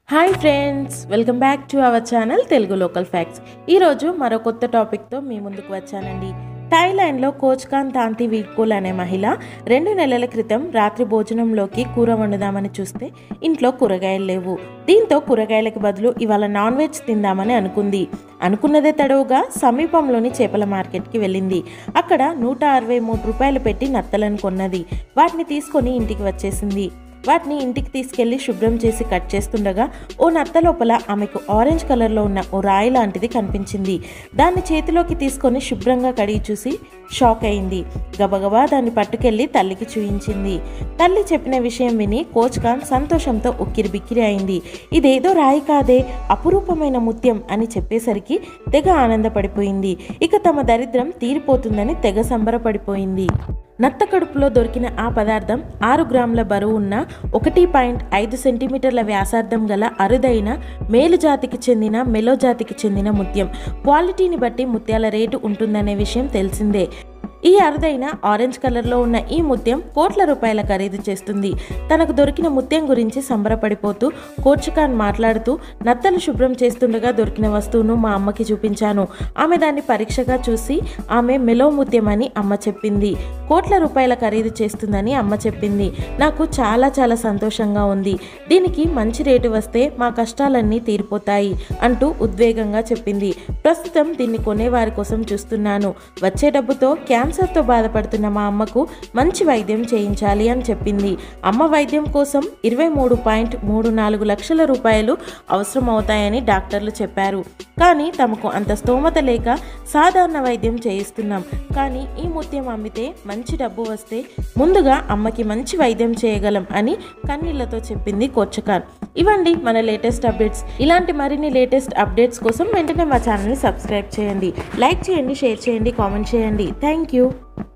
hi friends welcome back to our channel Telugu local facts ఈరోజు మరో కొత్త టాపిక్తో మీ ముందుకు వచ్చానండి థాయిలాండ్లో కోచ్కాన్ తాంతి వీడ్కోల్ అనే మహిళ రెండు నెలల క్రితం రాత్రి భోజనంలోకి కూర వండుదామని చూస్తే ఇంట్లో కూరగాయలు లేవు దీంతో కూరగాయలకు బదులు ఇవాళ నాన్ వెజ్ తిందామని అనుకుంది అనుకున్నదే తడవుగా సమీపంలోని చేపల మార్కెట్కి వెళ్ళింది అక్కడ నూట అరవై మూడు రూపాయలు పెట్టి నత్తలను కొన్నది వాటిని తీసుకొని ఇంటికి వచ్చేసింది వాటిని ఇంటికి తీసుకెళ్లి శుభ్రం చేసి కట్ చేస్తుండగా ఓ నత్త లోపల ఆమెకు ఆరెంజ్ కలర్లో ఉన్న ఓ రాయి లాంటిది కనిపించింది దాన్ని చేతిలోకి తీసుకొని శుభ్రంగా కడిగి చూసి షాక్ అయింది గబగబా దాన్ని పట్టుకెళ్లి తల్లికి చూయించింది తల్లి చెప్పిన విషయం విని కోచ్ ఖాన్ సంతోషంతో ఉక్కిరి బిక్కిరి అయింది ఇదేదో రాయి కాదే అపురూపమైన ముత్యం అని చెప్పేసరికి తెగ ఆనందపడిపోయింది ఇక తమ దరిద్రం తీరిపోతుందని తెగ సంబరపడిపోయింది నత్త కడుపులో దొరికిన ఆ పదార్థం ఆరు గ్రాముల బరువు ఉన్న ఒకటి పాయింట్ ఐదు సెంటీమీటర్ల వ్యాసార్థం గల అరుదైన మేలు జాతికి చెందిన మెలో జాతికి చెందిన ముత్యం క్వాలిటీని బట్టి ముత్యాల రేటు ఉంటుందనే విషయం తెలిసిందే ఈ అరుదైన ఆరెంజ్ కలర్లో ఉన్న ఈ ముత్యం కోట్ల రూపాయల ఖరీదు చేస్తుంది తనకు దొరికిన ముత్యం గురించి సంబరపడిపోతూ కోర్చుఖాన్ మాట్లాడుతూ నత్తలు శుభ్రం చేస్తుండగా దొరికిన వస్తువును మా అమ్మకి చూపించాను ఆమె దాన్ని పరీక్షగా చూసి ఆమె మెలో ముత్యం అని అమ్మ చెప్పింది కోట్ల రూపాయల ఖరీదు చేస్తుందని అమ్మ చెప్పింది నాకు చాలా చాలా సంతోషంగా ఉంది దీనికి మంచి రేటు వస్తే మా కష్టాలన్నీ తీరిపోతాయి అంటూ ఉద్వేగంగా చెప్పింది ప్రస్తుతం దీన్ని కొనేవారి కోసం చూస్తున్నాను వచ్చే డబ్బుతో క్యాన్సర్తో బాధపడుతున్న మా అమ్మకు మంచి వైద్యం చేయించాలి అని చెప్పింది అమ్మ వైద్యం కోసం ఇరవై మూడు పాయింట్ మూడు నాలుగు లక్షల రూపాయలు అవసరం అవుతాయని డాక్టర్లు చెప్పారు కానీ తమకు అంత స్తోమత లేక సాధారణ వైద్యం చేయిస్తున్నాం కానీ ఈ ముత్యం అమ్మితే మంచి డబ్బు వస్తే ముందుగా అమ్మకి మంచి వైద్యం చేయగలం అని కన్నీళ్లతో చెప్పింది కోచకాన్ ఇవ్వండి మన లేటెస్ట్ అప్డేట్స్ ఇలాంటి మరిన్ని లేటెస్ట్ అప్డేట్స్ కోసం వెంటనే మా ఛానల్ని సబ్స్క్రైబ్ చేయండి లైక్ చేయండి షేర్ చేయండి కామెంట్ చేయండి థ్యాంక్ యూ